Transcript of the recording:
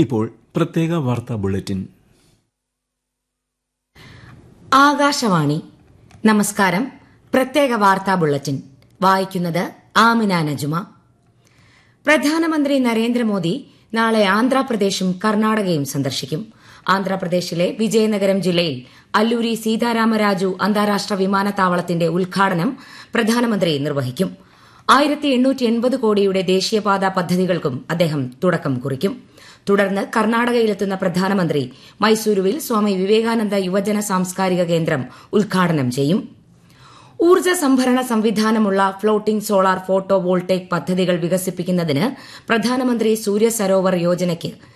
ഇപ്പോൾ പ്രത്യേക വാർത്താ ബുള്ളറ്റിൻ ആകാശവാണി നമസ്കാരം പ്രത്യേക വാർത്താ ബുള്ളറ്റിൻ വായിക്കുന്നത് ആമിന നജുമ പ്രധാനമന്ത്രി നരേന്ദ്രമോദി നാളെ ആന്ധ്രാപ്രദേശും കർണാടകയും സന്ദർശിക്കും ആന്ധ്രാപ്രദേശിലെ വിജയനഗരം ജില്ലയിൽ അല്ലൂരി സീതാരാമരാജു അന്താരാഷ്ട്ര വിമാനത്താവളത്തിന്റെ ഉദ്ഘാടനം പ്രധാനമന്ത്രി നിർവഹിക്കും ആയിരത്തി എണ്ണൂറ്റി എൺപത് കോടിയുടെ ദേശീയപാത പദ്ധതികൾക്കും അദ്ദേഹം തുടക്കം കുറിക്കും തുടർന്ന് കർണാടകയിലെത്തുന്ന പ്രധാനമന്ത്രി മൈസൂരുവിൽ സ്വാമി വിവേകാനന്ദ യുവജന സാംസ്കാരിക കേന്ദ്രം ഉദ്ഘാടനം ചെയ്യും ഊർജ്ജ സംഭരണ സംവിധാനമുള്ള ഫ്ളോട്ടിംഗ് സോളാർ ഫോട്ടോ വോൾട്ടേക് പദ്ധതികൾ വികസിപ്പിക്കുന്നതിന് പ്രധാനമന്ത്രി സൂര്യ സരോവർ യോജനയ്ക്ക്